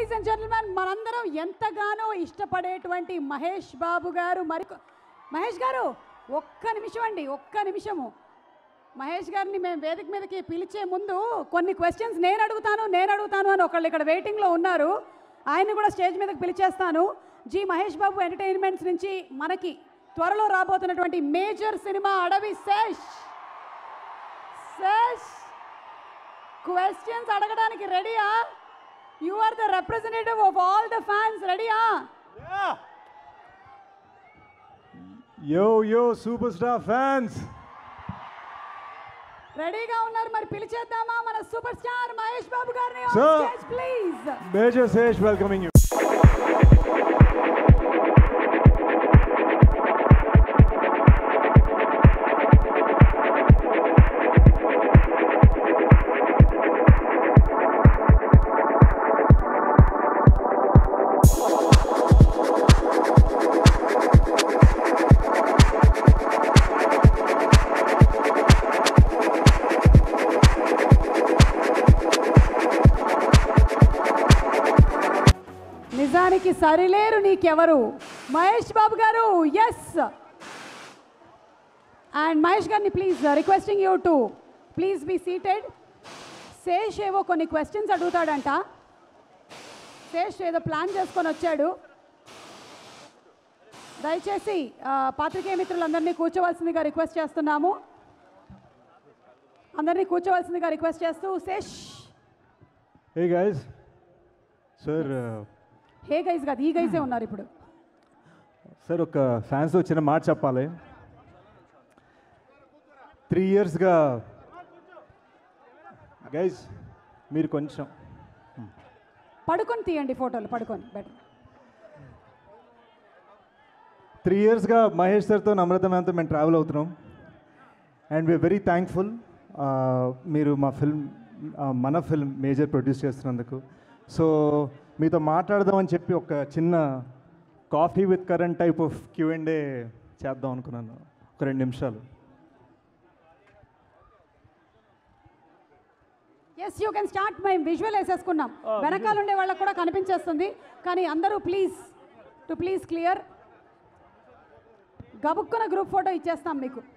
Ladies and gentlemen మనందరం ఎంతగానో ఇష్టపడేటువంటి మహేష్ బాబు గారు మరి మహేష్ గారు ఒక్క నిమిషం అండి ఒక్క నిమిషము మహేష్ గారిని మేము వేదిక మీదకి పిలిచే ముందు కొన్ని క్వశ్చన్స్ నేను అడుగుతాను నేను అడుగుతాను అని ఒకళ్ళు ఇక్కడ వెయిటింగ్లో ఉన్నారు ఆయన్ని కూడా స్టేజ్ మీదకి పిలిచేస్తాను జి మహేష్ బాబు ఎంటర్టైన్మెంట్స్ నుంచి మనకి త్వరలో రాబోతున్నటువంటి మేజర్ సినిమా అడవి శేష్ శేష్ క్వశ్చన్స్ అడగడానికి రెడీయా you are the representative of all the fans రెడీయా Yo, yo, superstar fans! రెడీగా ఉన్నారు మరి పిలిచేద్దామా మన సూపర్ స్టార్ మహేష్ బాబు గారిని Sir. Please Major Sesh welcoming you. నిజానికి సరిలేరు నీకెవరు మహేష్ బాబు గారు ఎస్ అండ్ మహేష్ గారిని please requesting you to please be seated Sesh ఏవో కొన్ని క్వశ్చన్స్ అడుగుతాడంట శేష్ ఏదో ప్లాన్ చేసుకొని వచ్చాడు దయచేసి ఆ, పాత్రికేయ మిత్రులందరినీ కూర్చోవలసిందిగా రిక్వెస్ట్ చేస్తున్నాము అందరినీ కూర్చోవలసిందిగా రిక్వెస్ట్ చేస్తూ Sesh Hey guys. Sir, uh, hey guys కాదు ఈ గైసే ఉన్నారు ఇప్పుడు సార్ ఒక ఫ్యాన్స్ చిన్న మాట చెప్పాలి త్రీ ఇయర్స్గా గైజ్ మీరు కొంచెం పడుకొని తీయండి ఫోటోలు పడుకొని బెటర్ త్రీ ఇయర్స్గా మహేష్ సార్తో నమ్రత మ్యామ్తో మేము ట్రావెల్ అవుతున్నాం అండ్ వీఆర్ వెరీ థ్యాంక్ఫుల్ మీరు మా ఫిల్మ్ మన ఫిల్మ్ మేజర్ ప్రొడ్యూస్ చేస్తున్నందుకు సో మీతో మాట్లాడదామని చెప్పి ఒక చిన్న coffee with Karan type of Q and A చేద్దాం అనుకున్నాను ఒక రెండు నిమిషాలు ఎస్ యూ కెన్ స్టార్ట్ మేము విజువల్ వేసేసుకున్నాం వెనకాల ఉండే వాళ్ళకి కూడా కనిపించేస్తుంది కానీ అందరూ ప్లీజ్ టు ప్లీజ్ క్లియర్ గబుక్కున గ్రూప్ ఫోటో ఇచ్చేస్తాం మీకు